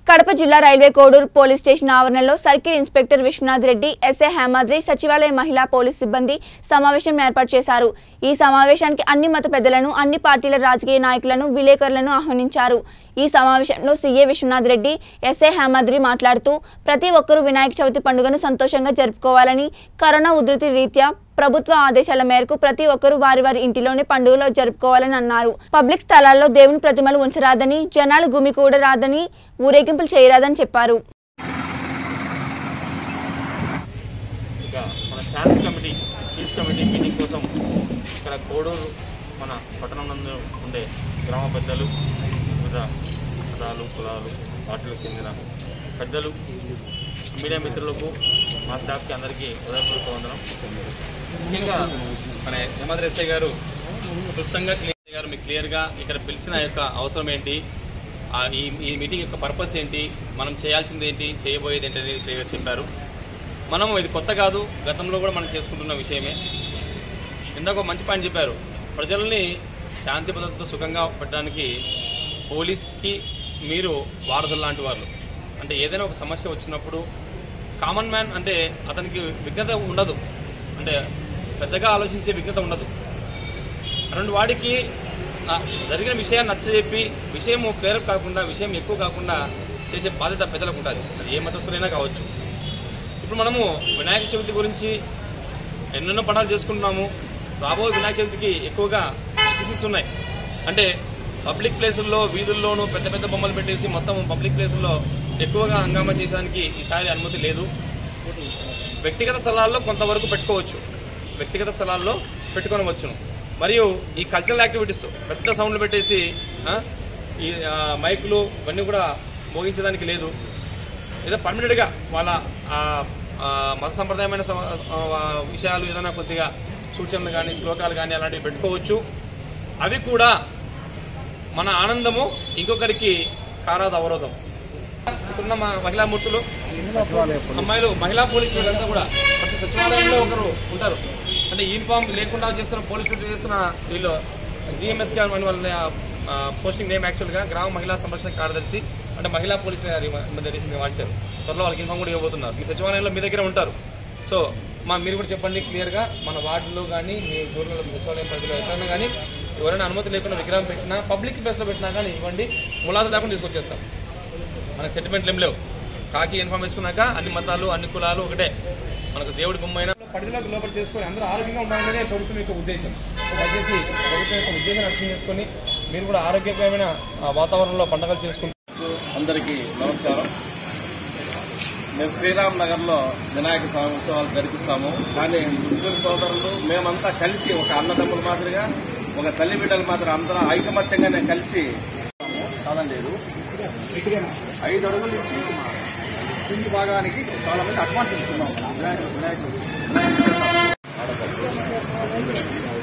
కడప జిల్లా railway Koduru police station ఆవరణలో circle inspector Vishwanath Reddy SI Hemadri సచివాలయ మహిళా పోలీస్ సిబ్బంది సమావేశం ఏర్పాటు చేశారు ఈ సమావేశానికి అన్ని మత పెద్దలను అన్ని పార్టీల రాజకీయ నాయకులను విలేకరులను ఆహ్వానించారు ఈ సమావేశంలో సీఏ విశ్వనాథ్ రెడ్డి ఎస్ఐ హేమాద్రి మాట్లాడుతూ ప్రతి ఒక్కరూ వినాయక చవితి పండుగను సంతోషంగా జరుపుకోవాలని కరోనా ఉధృతి రీత్యా ప్రభుత్వ ఆదేశాల మేరకు ప్రతి ఒక్కరూ వారి వారి ఇంటిలోనే పండుగలు జరుపుకోవాలని అన్నారు పబ్లిక్ స్థలాల్లో దేవుని ప్రతిమలు ఉంచరాదని జనాలు గుమికూడరాదని ఊరేగింపులు చేయరాదని చెప్పారు ఇక మన శాంతి కమిటీ పీస్ కమిటీ మీటింగ్ కోసం ఇక్కడ కోడూరు మన పట్టణం నందు ఉండే గ్రామ పెద్దలు వివిధ మతాలు కులాలు పార్టీలకు చెందిన పెద్దలు మీడియా మిత్రులకు మా స్టాఫ్కి అందరికీ హృదయపూర్వక వందనం ముఖ్యంగా మన హేమంత్ ఎస్ఐ గారు క్లుప్తంగా క్లియర్ గారు మీకు క్లియర్గా ఇక్కడ పిలిచిన యొక్క అవసరం ఏంటి ఆ ఈ ఈ మీటింగ్ యొక్క పర్పస్ ఏంటి మనం చేయాల్సింది ఏంటి చేయబోయేది ఏంటి అనేది క్లియర్గా చెప్పారు మనం ఇది కొత్త కాదు గతంలో కూడా మనం చేసుకుంటున్న విషయమే ఇందాక ఒక మంచి పాయింట్ చెప్పారు ప్రజల్ని శాంతి భద్రతతో సుఖంగా పెట్టడానికి పోలీస్కి మీరు వారధులు లాంటి వాళ్ళు అంటే ఏదైనా ఒక సమస్య వచ్చినప్పుడు కామన్ మ్యాన్ అంటే అతనికి విఘ్నత ఉండదు అంటే పెద్దగా ఆలోచించే విఘ్నత ఉండదు రెండు వాడికి ఆ, జరిగిన విషయాన్ని నచ్చజెప్పి విషయం క్లియర్ కాకుండా విషయం ఎక్కువ కాకుండా చేసే బాధ్యత పెద్దలకు ఉంటుంది అది ఏ మతస్థులైనా కావచ్చు ఇప్పుడు మనము వినాయక చవితి గురించి ఎన్నెన్నో పండుగలు చేసుకుంటున్నాము రాబోయే వినాయక చవితికి ఎక్కువగా డిసిషన్స్ ఉన్నాయి అంటే పబ్లిక్ ప్లేసుల్లో వీధుల్లోనూ పెద్ద పెద్ద బొమ్మలు పెట్టేసి మొత్తం పబ్లిక్ ప్లేసుల్లో ఎక్కువగా హంగామా చేయడానికి ఈసారి అనుమతి లేదు వ్యక్తిగత స్థలాల్లో కొంతవరకు పెట్టుకోవచ్చు వ్యక్తిగత స్థలాల్లో పెట్టుకొనవచ్చును మరియు ఈ కల్చరల్ యాక్టివిటీస్ పెద్ద సౌండ్లు పెట్టేసి ఆ, ఈ ఆ, మైకులు ఇవన్నీ కూడా మోగించడానికి లేదు ఏదో పర్మనెంట్గా వాళ్ళ ఆ, ఆ, మత సంప్రదాయమైన సమ- ఆ, విషయాలు ఏదైనా కొద్దిగా సూచనలు కానీ శ్లోకాలు కానీ అలాంటివి పెట్టుకోవచ్చు అవి కూడా మన ఆనందము ఇంకొకరికి కారాదు అవరోధం ఇప్పుడున్న మా మహిళా మూర్తులు అమ్మాయిలు మహిళా పోలీసులు వీళ్ళంతా కూడా ప్రతి సచివాలయంలో ఒకరు ఉంటారు అంటే యూనిఫామ్ లేకుండా చేస్తున్న పోలీస్ డ్యూటీ చేస్తున్న వీళ్ళు జిఎంఎస్కే అని వాళ్ళ ఆ, పోస్టింగ్ నేమ్ యాక్చువల్గా గ్రామ మహిళా సంరక్షణ కార్యదర్శి అంటే మహిళా పోలీసులు రీసెంట్గా మార్చారు త్వరలో వాళ్ళకి ఇన్ఫామ్ కూడా ఇవ్వబోతున్నారు మీ సచివాలయంలో మీ దగ్గర ఉంటారు సో మా మీరు కూడా చెప్పండి క్లియర్గా మన వార్డులో కానీ మీ ఊర్లో సచివాలయం పరిధిలో ఎక్కడైనా కానీ ఎవరైనా అనుమతి లేకుండా విగ్రహం పెట్టినా పబ్లిక్ ప్లేస్లో పెట్టినా కానీ ఇవ్వండి ములాద లేకుండా తీసుకొచ్చేస్తాం మనకు సెంటిమెంట్లు ఏం లేవు కాకి ఇన్ఫార్మ్ వేసుకున్నాక అన్ని మతాలు అన్ని కులాలు ఒకటే మనకు దేవుడి బొమ్మైన పరిధిలోకి లోపల చేసుకొని అందరూ ఆరోగ్యంగా ఉండాలనేదే ప్రభుత్వం యొక్క ఉద్దేశం సో దయచేసి ప్రభుత్వం యొక్క ఉద్దేశాన్ని అర్థం చేసుకొని మీరు కూడా ఆరోగ్యకరమైన ఆ, వాతావరణంలో పండుగలు చేసుకుంటూ అందరికీ నమస్కారం మేము శ్రీరామ్ నగర్లో వినాయక స్వామి ఉత్సవాలు జరిపిస్తాము కానీ ముస్లిం సోదరులు మేమంతా కలిసి ఒక అన్నదమ్ముల మాదిరిగా ఒక తల్లి బిడ్డల మాదిరి అందరం ఐకమత్యంగానే కలిసి కాలం లేదు ఐదు అడుగుల నుంచి కింది భాగానికి చాలా మంది అడ్వాన్స్ ఇస్తున్నాం వినాయక వినాయక చవితి.